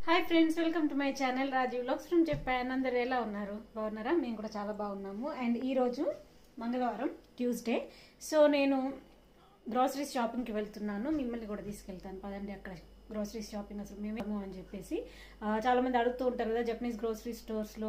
Hi friends welcome to my channel Rajeev లాక్స్ from చెప్పాను అందరు ఎలా ఉన్నారు బాగున్నారా మేము కూడా చాలా బాగున్నాము అండ్ ఈరోజు మంగళవారం ట్యూస్డే సో నేను గ్రాసరీస్ షాపింగ్కి వెళ్తున్నాను మిమ్మల్ని కూడా తీసుకెళ్తాను పదండి అక్కడ గ్రోసరీస్ షాపింగ్ అసలు మేమేమో అని చెప్పేసి ఆ, చాలా మంది అడుగుతూ ఉంటారు కదా జపనీస్ గ్రోసరీ స్టోర్స్లో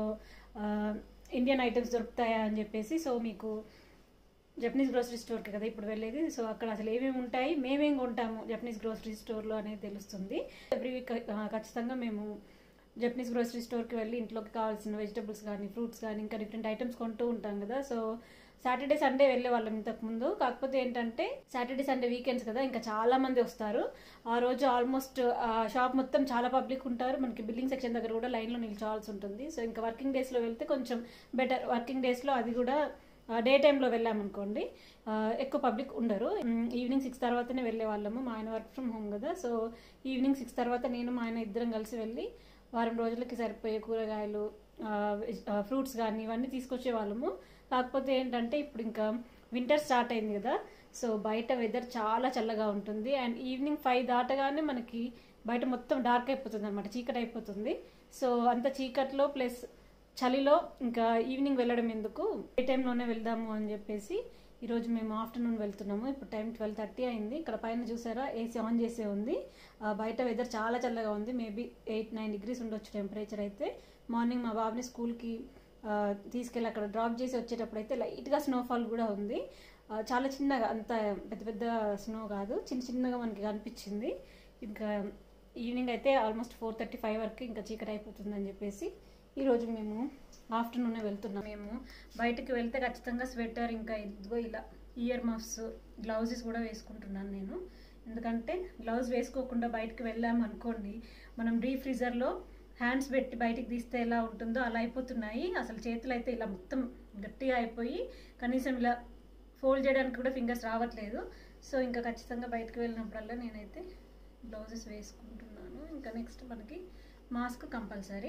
ఇండియన్ ఐటమ్స్ దొరుకుతాయా అని చెప్పేసి సో మీకు జపనీస్ గ్రోసరీ స్టోర్కి కదా ఇప్పుడు వెళ్ళేది సో అక్కడ అసలు ఏమేమి ఉంటాయి మేమేం కొంటాము జపనీస్ గ్రోసరీ స్టోర్లో అనేది తెలుస్తుంది ఎవ్రీ వీక్ ఖచ్చితంగా మేము జపనీస్ గ్రోసరీ స్టోర్కి వెళ్ళి ఇంట్లోకి కావాల్సిన వెజిటబుల్స్ కానీ ఫ్రూట్స్ కానీ ఇంకా డిఫరెంట్ ఐటమ్స్ కొంటూ ఉంటాం కదా సో సాటర్డే సండే వెళ్ళే వాళ్ళం ఇంతకు ముందు కాకపోతే ఏంటంటే సాటర్డే సండే వీకెండ్స్ కదా ఇంకా చాలా మంది వస్తారు ఆ రోజు ఆల్మోస్ట్ షాప్ మొత్తం చాలా పబ్లిక్ ఉంటారు మనకి బిల్డింగ్ సెక్షన్ దగ్గర కూడా లైన్లో నిల్చోవాల్సి ఉంటుంది సో ఇంకా వర్కింగ్ డేస్లో వెళ్తే కొంచెం బెటర్ వర్కింగ్ డేస్లో అది కూడా డే టైంలో వెళ్ళామనుకోండి ఆ, ఎక్కువ పబ్లిక్ ఉండరు మ్, ఈవినింగ్ సిక్స్ తర్వాతనే వెళ్ళే వాళ్ళము మా ఆయన వర్క్ ఫ్రమ్ హోమ్ కదా సో ఈవినింగ్ సిక్స్ తర్వాత నేను మా ఆయన ఇద్దరం కలిసి వెళ్ళి వారం రోజులకి సరిపోయే కూరగాయలు ఆ, వెజ్- ఆ, ఫ్రూట్స్ కానీ ఇవన్నీ తీసుకొచ్చే వాళ్ళము కాకపోతే ఏంటంటే ఇప్పుడు ఇంకా వింటర్ స్టార్ట్ అయింది కదా సో బయట వెదర్ చాలా చల్లగా ఉంటుంది అండ్ ఈవినింగ్ ఫైవ్ దాటగానే మనకి బయట మొత్తం డార్క్ అయిపోతుంది అనమాట చీకటి అయిపోతుంది సో అంత చీకట్లో ప్లస్ చలిలో ఇంకా ఈవినింగ్ వెళ్ళడం ఎందుకు ఏ టైంలోనే వెళ్దాము అని చెప్పేసి ఈరోజు మేము ఆఫ్టర్నూన్ వెళ్తున్నాము ఇప్పుడు టైం ట్వెల్వ్ థర్టీ అయింది ఇక్కడ పైన చూసారా ఏసీ ఆన్ చేసే ఉంది ఆ, బయట వెదర్ చాలా చల్లగా ఉంది మేబీ ఎయిట్ నైన్ డిగ్రీస్ ఉండొచ్చు టెంపరేచర్ అయితే మార్నింగ్ మా బాబుని స్కూల్కి తీసుకెళ్ళి అక్కడ డ్రాప్ చేసి వచ్చేటప్పుడు అయితే లైట్గా స్నోఫాల్ కూడా ఉంది ఆ, చాలా చిన్నగా అంత పెద్ద పెద్ద స్నో కాదు చిన్న చిన్నగా మనకి కనిపించింది ఇంకా ఈవినింగ్ అయితే ఆల్మోస్ట్ ఫోర్ థర్టీ ఫైవ్ వరకు ఇంకా చీకటి అయిపోతుందని చెప్పేసి ఈరోజు మేము ఆఫ్టర్నూనే వెళ్తున్నాం మేము బయటకు వెళ్తే ఖచ్చితంగా స్వెటర్ ఇంకా ఇదిగో ఇలా ఇయర్ మఫ్స్ గ్లౌజెస్ కూడా వేసుకుంటున్నాను నేను ఎందుకంటే గ్లౌజ్ వేసుకోకుండా బయటకు వెళ్ళాము అనుకోండి మనం డీ ఫ్రీజర్లో హ్యాండ్స్ పెట్టి బయటికి తీస్తే ఎలా ఉంటుందో అలా అయిపోతున్నాయి అసలు చేతులు అయితే ఇలా మొత్తం గట్టిగా అయిపోయి కనీసం ఇలా ఫోల్డ్ చేయడానికి కూడా ఫింగర్స్ రావట్లేదు సో ఇంకా ఖచ్చితంగా బయటకు వెళ్ళినప్పుడల్లా నేనైతే బ్లౌజెస్ వేసుకుంటున్నాను ఇంకా నెక్స్ట్ మనకి మాస్క్ కంపల్సరీ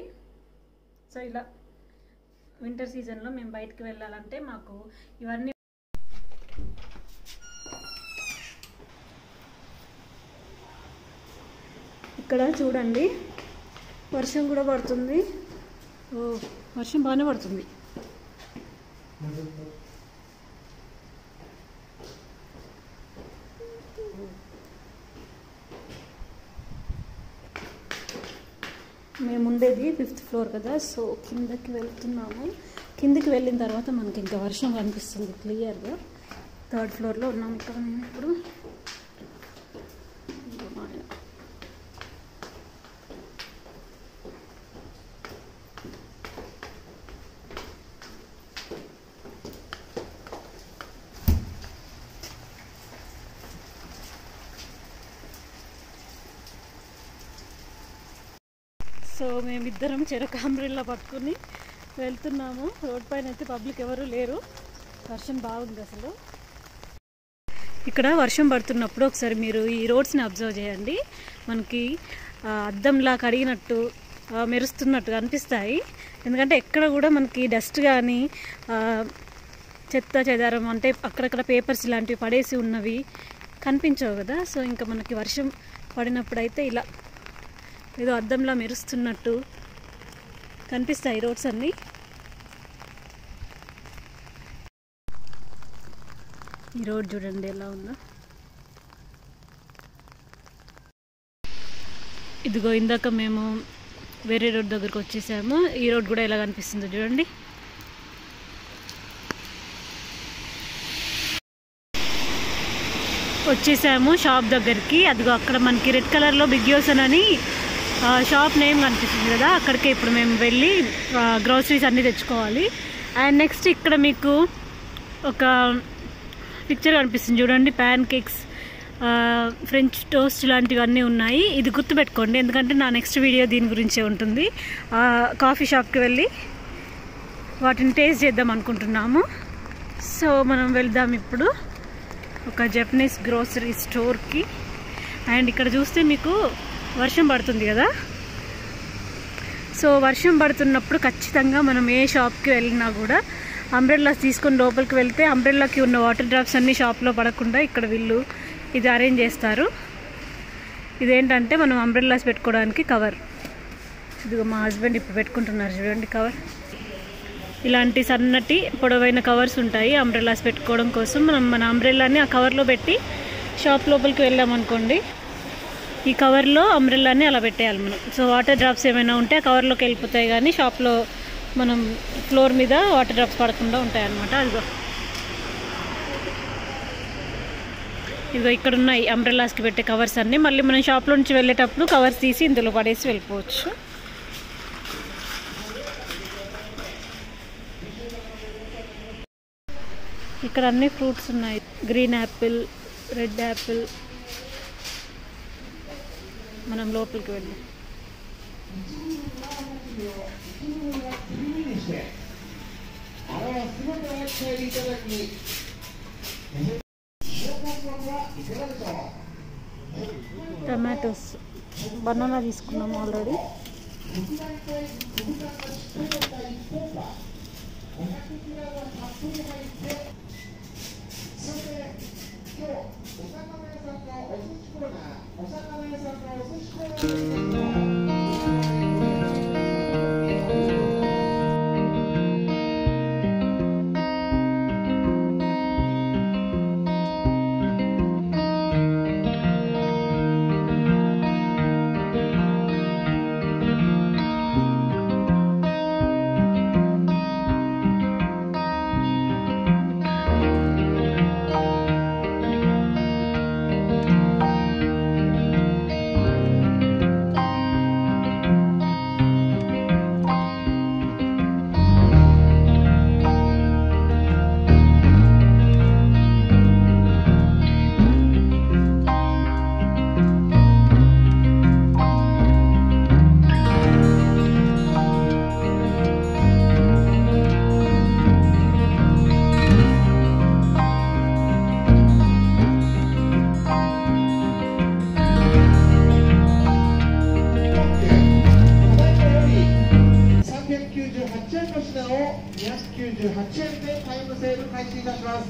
సో ఇలా వింటర్ సీజన్లో మేము బయటకు వెళ్ళాలంటే మాకు ఇవన్నీ ఇక్కడ చూడండి వర్షం కూడా పడుతుంది ఓ వర్షం బాగానే పడుతుంది మేము ఉండేది ఫిఫ్త్ ఫ్లోర్ కదా సో కిందకి వెళ్తున్నాము కిందకి వెళ్ళిన తర్వాత మనకి ఇంకా వర్షం కనిపిస్తుంది క్లియర్గా థర్డ్ ఫ్లోర్లో ఉన్నాం ఇక్కడ మేము ఇప్పుడు ఇదిగో మా ఆయన. సో మేమిద్దరం చెరకు అంబ్రిల్లా పట్టుకుని వెళ్తున్నాము రోడ్ పైన అయితే పబ్లిక్ ఎవరు లేరు వర్షం బాగుంది అసలు ఇక్కడ వర్షం పడుతున్నప్పుడు ఒకసారి మీరు ఈ రోడ్స్ని అబ్జర్వ్ చేయండి మనకి ఆ, అద్దంలా కడిగినట్టు ఆ, మెరుస్తున్నట్టు అనిపిస్తాయి ఎందుకంటే ఎక్కడ కూడా మనకి డస్ట్ కానీ చెత్త చెదారం అంటే అక్కడక్కడ పేపర్స్ ఇలాంటివి పడేసి ఉన్నవి కనిపించవు కదా సో ఇంకా మనకి వర్షం పడినప్పుడు అయితే ఇలా ఏదో అద్దంలా మెరుస్తున్నట్టు కనిపిస్తాయి రోడ్స్ అన్నీ ఈ రోడ్ చూడండి ఎలా ఉందో ఇదిగో ఇందాక మేము వేరే రోడ్ దగ్గరకు వచ్చేసాము ఈ రోడ్ కూడా ఎలా కనిపిస్తుందో చూడండి వచ్చేసాము షాప్ దగ్గరికి అదిగో అక్కడ మనకి రెడ్ కలర్లో బిగ్ యోసన్ అని ఆ, షాప్ నేమ్ కనిపిస్తుంది కదా అక్కడికే ఇప్పుడు మేము వెళ్ళి గ్రోసరీస్ అన్నీ తెచ్చుకోవాలి అండ్ నెక్స్ట్ ఇక్కడ మీకు ఒక పిక్చర్ కనిపిస్తుంది చూడండి ప్యాన్ కేక్స్ ఫ్రెంచ్ టోస్ట్ లాంటివన్నీ ఉన్నాయి ఇది గుర్తుపెట్టుకోండి ఎందుకంటే నా నెక్స్ట్ వీడియో దీని గురించే ఉంటుంది ఆ, కాఫీ షాప్కి వెళ్ళి వాటిని టేస్ట్ చేద్దాం అనుకుంటున్నాము సో మనం వెళ్దాం ఇప్పుడు ఒక జపనీస్ గ్రోసరీ స్టోర్కి అండ్ ఇక్కడ చూస్తే మీకు వర్షం పడుతుంది కదా సో వర్షం పడుతున్నప్పుడు ఖచ్చితంగా మనం ఏ షాప్కి వెళ్ళినా కూడా అంబ్రెల్లాస్ తీసుకొని లోపలికి వెళ్తే అంబ్రెల్లాకి ఉన్న వాటర్ డ్రాప్స్ అన్ని షాప్లో పడకుండా ఇక్కడ వీళ్ళు ఇది అరేంజ్ చేస్తారు ఇదేంటంటే మనం అంబ్రెల్లాస్ పెట్టుకోవడానికి కవర్ ఇదిగో మా హస్బెండ్ ఇప్పుడు పెట్టుకుంటున్నారు చూడండి కవర్ ఇలాంటి సన్నటి పొడవైన కవర్స్ ఉంటాయి అంబ్రెల్లాస్ పెట్టుకోవడం కోసం మనం మన అంబ్రెల్లాని ఆ కవర్లో పెట్టి షాప్ లోపలికి వెళ్ళామనుకోండి ఈ కవర్లో అంబ్రెల్లాని అలా పెట్టేయాలి మనం సో వాటర్ డ్రాప్స్ ఏమైనా ఉంటే ఆ కవర్లోకి వెళ్ళిపోతాయి కానీ షాప్లో మనం ఫ్లోర్ మీద వాటర్ డ్రాప్స్ పడకుండా ఉంటాయి అన్నమాట అదిగో ఇదిగో ఇక్కడ ఉన్నాయి అంబ్రెల్లాస్కి పెట్టే కవర్స్ అన్నీ మళ్ళీ మనం షాప్లో నుంచి వెళ్ళేటప్పుడు కవర్స్ తీసి ఇందులో పడేసి వెళ్ళిపోవచ్చు ఇక్కడ అన్ని ఫ్రూట్స్ ఉన్నాయి గ్రీన్ యాపిల్ రెడ్ యాపిల్ మనం లోపలికి వెళ్ళి టమాటోస్ బనానా తీసుకున్నాము ఆల్రెడీ 398円の品を298円でタイムセール開始いたします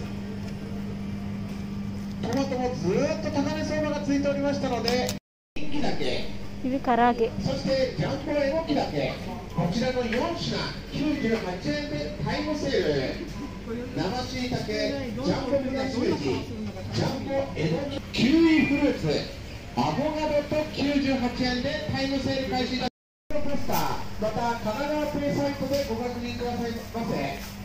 トマトもずーっと高値相場がついておりましたので人気だけ ఇవి కరాగే そしてジャンボエゴキだけこちらの4品98円でタイムセール生しいたけジャンボ豚しめじジャンボエゴキキウイフルーツアボカドと98円でタイムセール開始いたしますポスターまた神奈川プレイサイトでご確認くださいませ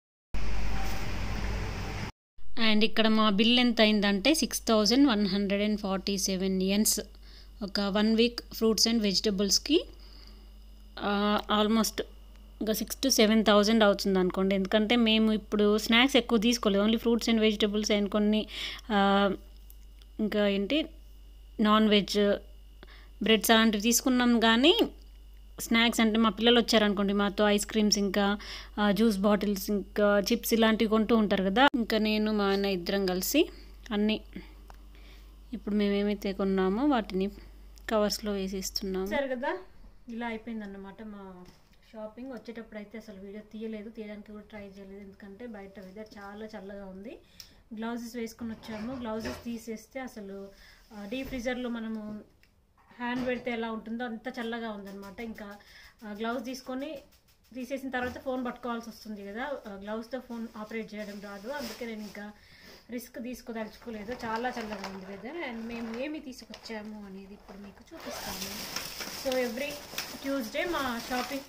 అండ్ ఇక్కడ మా బిల్ ఎంత అయిందంటే six thousand one hundred and forty seven yens ఒక వన్ వీక్ ఫ్రూట్స్ అండ్ వెజిటబుల్స్కి ఆల్మోస్ట్ ఇంకా సిక్స్ టు సెవెన్ థౌజండ్ అవుతుంది అనుకోండి ఎందుకంటే మేము ఇప్పుడు స్నాక్స్ ఎక్కువ తీసుకోలేదు only fruits and vegetables and కొన్ని ఆ, ఇంకా ఏంటి నాన్ వెజ్ బ్రెడ్స్ అలాంటివి తీసుకున్నాం కానీ స్నాక్స్ అంటే మా పిల్లలు వచ్చారనుకోండి మాతో ఐస్ క్రీమ్స్ ఇంకా ఆ, జ్యూస్ బాటిల్స్ ఇంకా చిప్స్ ఇలాంటివి కొంటూ ఉంటారు కదా ఇంకా నేను మా ఆయన ఇద్దరం కలిసి అన్నీ ఇప్పుడు మేము ఏమైతే కొన్నామో వాటిని కవర్స్లో వేసి ఇస్తున్నాము సరే కదా ఇలా అయిపోయిందన్నమాట మా షాపింగ్ వచ్చేటప్పుడు అయితే అసలు వీడియో తీయలేదు తీయడానికి కూడా ట్రై చేయలేదు ఎందుకంటే బయట వెదర్ చాలా చల్లగా ఉంది గ్లౌజెస్ వేసుకొని వచ్చాము గ్లౌజెస్ తీసేస్తే అసలు డీప్ ఫ్రీజర్లో మనము హ్యాండ్ పెడితే ఎలా ఉంటుందో అంత చల్లగా ఉందన్నమాట ఇంకా గ్లౌజ్ తీసుకొని తీసేసిన తర్వాత ఫోన్ పట్టుకోవాల్సి వస్తుంది కదా గ్లౌస్తో ఫోన్ ఆపరేట్ చేయడం రాదు అందుకే నేను ఇంకా రిస్క్ తీసుకోదలుచుకోలేదు చాలా చల్లగా ఉంది వెదర్ అండ్ మేము ఏమి తీసుకొచ్చాము అనేది ఇప్పుడు మీకు చూపిస్తాము సో ఎవ్రీ ట్యూస్డే మా షాపింగ్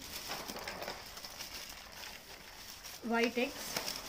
వైట్ ఎగ్స్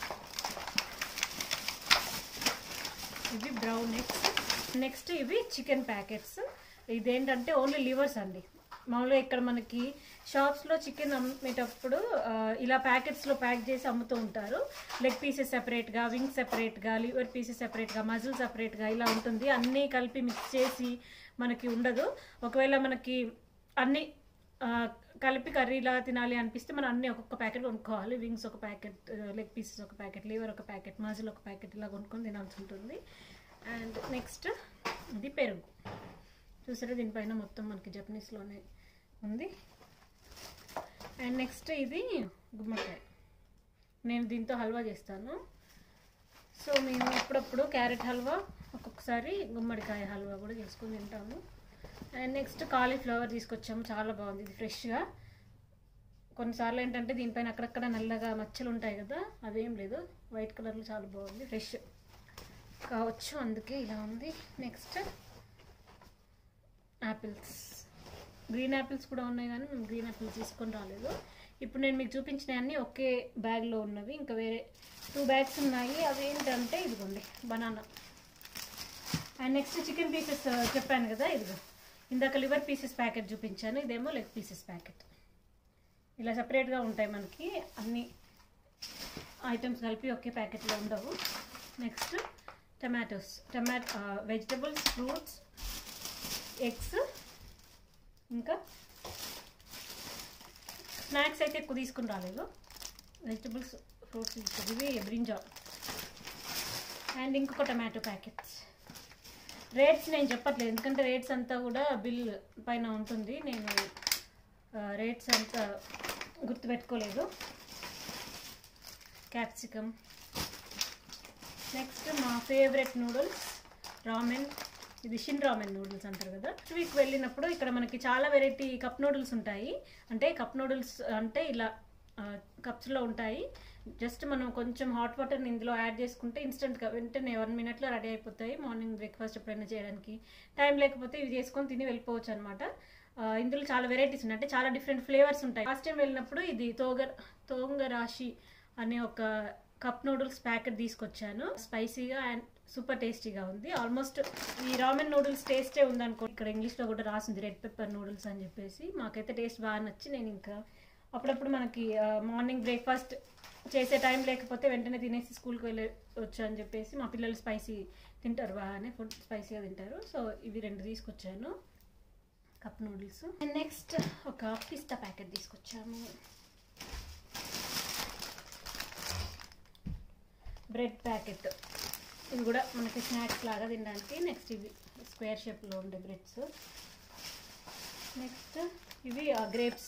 ఇవి బ్రౌన్ ఎగ్స్ నెక్స్ట్ ఇవి చికెన్ ప్యాకెట్స్ ఇదేంటంటే ఓన్లీ లివర్స్ అండి మామూలుగా ఇక్కడ మనకి షాప్స్లో చికెన్ అమ్మేటప్పుడు ఆ, ఇలా ప్యాకెట్స్లో ప్యాక్ చేసి అమ్ముతూ ఉంటారు లెగ్ పీసెస్ సెపరేట్గా వింగ్స్ సెపరేట్గా లివర్ పీసెస్ సెపరేట్గా మజిల్ సెపరేట్గా ఇలా ఉంటుంది అన్నీ కలిపి మిక్స్ చేసి మనకి ఉండదు ఒకవేళ మనకి అన్నీ ఆ, కలిపి కర్రీలా తినాలి అనిపిస్తే మనం అన్ని ఒక్కొక్క ప్యాకెట్ కొనుక్కోవాలి వింగ్స్ ఒక ప్యాకెట్ లెగ్ పీసెస్ ఒక ప్యాకెట్ లివర్ ఒక ప్యాకెట్ మజిల్ ఒక ప్యాకెట్ ఇలా కొనుక్కొని తినాల్సి ఉంటుంది అండ్ నెక్స్ట్ ఇది పెరుగు చూసారా దీనిపైన మొత్తం మనకి జపనీస్లోనే ఉంది అండ్ నెక్స్ట్ ఇది గుమ్మడికాయ నేను దీంతో హల్వా చేస్తాను సో మేము అప్పుడప్పుడు క్యారెట్ హల్వా ఒక్కొక్కసారి గుమ్మడికాయ హల్వా కూడా చేసుకొని తింటాము అండ్ నెక్స్ట్ కాలీఫ్లవర్ తీసుకొచ్చాము చాలా బాగుంది ఇది ఫ్రెష్గా కొన్నిసార్లు ఏంటంటే దీనిపైన అక్కడక్కడ నల్లగా మచ్చలు ఉంటాయి కదా అవేం లేదు వైట్ కలర్లో చాలా బాగుంది ఫ్రెష్ కావచ్చు అందుకే ఇలా ఉంది నెక్స్ట్ యాపిల్స్ గ్రీన్ యాపిల్స్ కూడా ఉన్నాయి కానీ మేము గ్రీన్ యాపిల్స్ తీసుకొని రాలేదు ఇప్పుడు నేను మీకు చూపించినవన్నీ ఒకే బ్యాగ్లో ఉన్నవి ఇంకా వేరే టూ బ్యాగ్స్ ఉన్నాయి అవి ఏంటంటే ఇదిగోండి banana and next chicken pieces చెప్పాను కదా ఇదిగో ఇందాక లివర్ పీసెస్ ప్యాకెట్ చూపించాను ఇదేమో లెగ్ పీసెస్ ప్యాకెట్ ఇలా సపరేట్గా ఉంటాయి మనకి అన్ని ఐటమ్స్ కలిపి ఒకే ప్యాకెట్లో ఉండవు next tomatoes tomato vegetables fruits eggs ఇంకా స్నాక్స్ అయితే ఎక్కువ తీసుకుని రాలేదు వెజిటబుల్స్ ఫ్రూట్స్ ఇవి బ్రింజాల్ అండ్ ఇంకొక టమాటో ప్యాకెట్స్ రేట్స్ నేను చెప్పట్లేదు ఎందుకంటే రేట్స్ అంతా కూడా బిల్ పైన ఉంటుంది నేను రేట్స్ అంతా గుర్తుపెట్టుకోలేదు క్యాప్సికమ్ నెక్స్ట్ మా ఫేవరెట్ నూడిల్స్ రామెన్ ఇది షిన్ రామెన్ నూడిల్స్ అంటారు కదా వీక్ వెళ్ళినప్పుడు ఇక్కడ మనకి చాలా వెరైటీ కప్ నూడిల్స్ ఉంటాయి అంటే కప్ నూడిల్స్ అంటే ఇలా కప్స్లో ఉంటాయి జస్ట్ మనం కొంచెం హాట్ వాటర్ని ఇందులో యాడ్ చేసుకుంటే ఇన్స్టెంట్గా వెంటనే వన్ మినిట్లో రెడీ అయిపోతాయి మార్నింగ్ బ్రేక్ఫాస్ట్ ఎప్పుడైనా చేయడానికి టైం లేకపోతే ఇవి చేసుకొని తిని వెళ్ళిపోవచ్చు అనమాట ఇందులో చాలా వెరైటీస్ ఉన్నాయి అంటే చాలా డిఫరెంట్ ఫ్లేవర్స్ ఉంటాయి లాస్ట్ టైం వెళ్ళినప్పుడు ఇది తోగర్ తోంగరాశి అనే ఒక కప్ నూడిల్స్ ప్యాకెట్ తీసుకొచ్చాను స్పైసీగా అండ్ సూపర్ టేస్టీగా ఉంది ఆల్మోస్ట్ ఈ రామెన్ నూడిల్స్ టేస్టే ఉందనుకో ఇక్కడ ఇంగ్లీష్లో కూడా రాసింది రెడ్ పెప్పర్ నూడిల్స్ అని చెప్పేసి మాకైతే టేస్ట్ బాగా నచ్చి నేను ఇంకా అప్పుడప్పుడు మనకి మార్నింగ్ బ్రేక్ఫాస్ట్ చేసే టైం లేకపోతే వెంటనే తినేసి స్కూల్కి వెళ్ళి వచ్చు అని చెప్పేసి మా పిల్లలు స్పైసీ తింటారు బాగానే ఫుడ్ స్పైసీగా తింటారు సో ఇవి రెండు తీసుకొచ్చాను కప్ నూడిల్స్ అండ్ నెక్స్ట్ ఒక పిస్తా ప్యాకెట్ తీసుకొచ్చాము బ్రెడ్ ప్యాకెట్ ఇవి కూడా మనకి స్నాక్స్ లాగా తినడానికి నెక్స్ట్ ఇవి స్క్వేర్ షేప్లో ఉండే బ్రెడ్స్ నెక్స్ట్ ఇవి గ్రేప్స్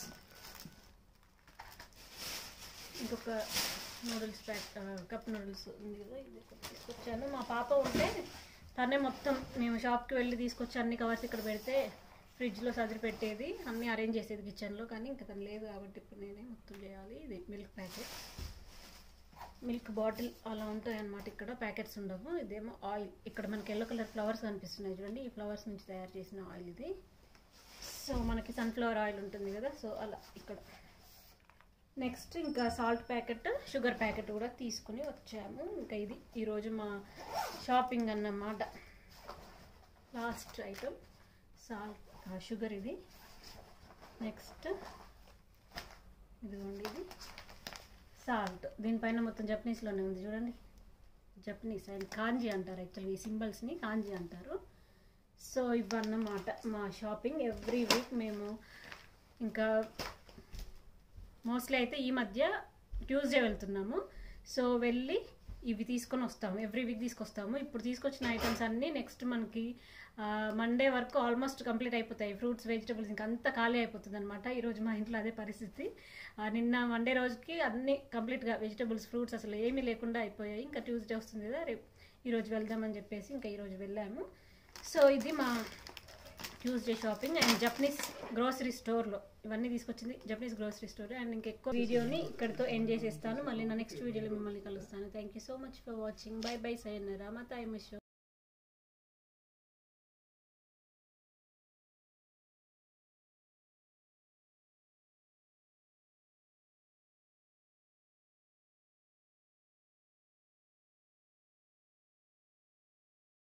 ఇంకొక నూడిల్స్ ప్యాక్ కప్ నూడిల్స్ ఉంది కదా ఇది ఒకటి తీసుకొచ్చాను మా పాప ఉంటే తనే మొత్తం మేము షాప్కి వెళ్ళి తీసుకొచ్చి అన్ని కవర్స్ ఇక్కడ పెడితే ఫ్రిడ్జ్లో సదిరి పెట్టేది అన్నీ అరేంజ్ చేసేది కిచెన్లో కానీ ఇంకా తను లేదు కాబట్టి ఇప్పుడు నేనే మొత్తం చేయాలి ఇది మిల్క్ ప్యాకెట్ మిల్క్ బాటిల్ అలా ఉంటాయి అన్నమాట ఇక్కడ ప్యాకెట్స్ ఉండవు ఇదేమో ఆయిల్ ఇక్కడ మనకి ఎల్లో కలర్ ఫ్లవర్స్ కనిపిస్తున్నాయి చూడండి ఈ ఫ్లవర్స్ నుంచి తయారు చేసిన ఆయిల్ ఇది సో మనకి సన్ఫ్లవర్ ఆయిల్ ఉంటుంది కదా సో అలా ఇక్కడ నెక్స్ట్ ఇంకా సాల్ట్ ప్యాకెట్ షుగర్ ప్యాకెట్ కూడా తీసుకుని వచ్చాము ఇంకా ఇది ఈరోజు మా షాపింగ్ అన్నమాట లాస్ట్ ఐటమ్ సాల్ట్ షుగర్ ఇది నెక్స్ట్ ఇదిగోండి ఇది సాల్ట్ దీనిపైన మొత్తం జపనీస్లోనే ఉంది చూడండి జపనీస్ అండ్ కాంజీ అంటారు యాక్చువల్లీ ఈ సింబల్స్ని కాంజీ అంటారు సో ఇవన్నమాట మా షాపింగ్ ఎవ్రీ వీక్ మేము ఇంకా మోస్ట్లీ అయితే ఈ మధ్య ట్యూస్డే వెళ్తున్నాము సో వెళ్ళి ఇవి తీసుకొని వస్తాము ఎవ్రీ వీక్ తీసుకొస్తాము ఇప్పుడు తీసుకొచ్చిన ఐటమ్స్ అన్నీ నెక్స్ట్ మనకి మండే వరకు ఆల్మోస్ట్ కంప్లీట్ అయిపోతాయి ఫ్రూట్స్ వెజిటబుల్స్ ఇంకా అంతా ఖాళీ అయిపోతుంది అనమాట ఈరోజు మా ఇంట్లో అదే పరిస్థితి ఆ, నిన్న మండే రోజుకి అన్ని కంప్లీట్గా వెజిటబుల్స్ ఫ్రూట్స్ అసలు ఏమీ లేకుండా అయిపోయాయి ఇంకా ట్యూస్డే వస్తుంది కదా రేపు ఈరోజు వెళ్దామని చెప్పేసి ఇంకా ఈరోజు వెళ్ళాము సో ఇది మా Tuesday shopping and Japanese grocery స్టోర్లో ఇవన్నీ తీసుకొచ్చింది జపనీస్ గ్రోసరీ స్టోర్ అండ్ ఇంకెక్కువ వీడియోని ఇక్కడితో ఎండ్ చేసేస్తాను మళ్ళీ నా నెక్స్ట్ వీడియోలో మిమ్మల్ని కలుస్తాను thank you so much for watching bye bye సైన్ రామతాయి మిషో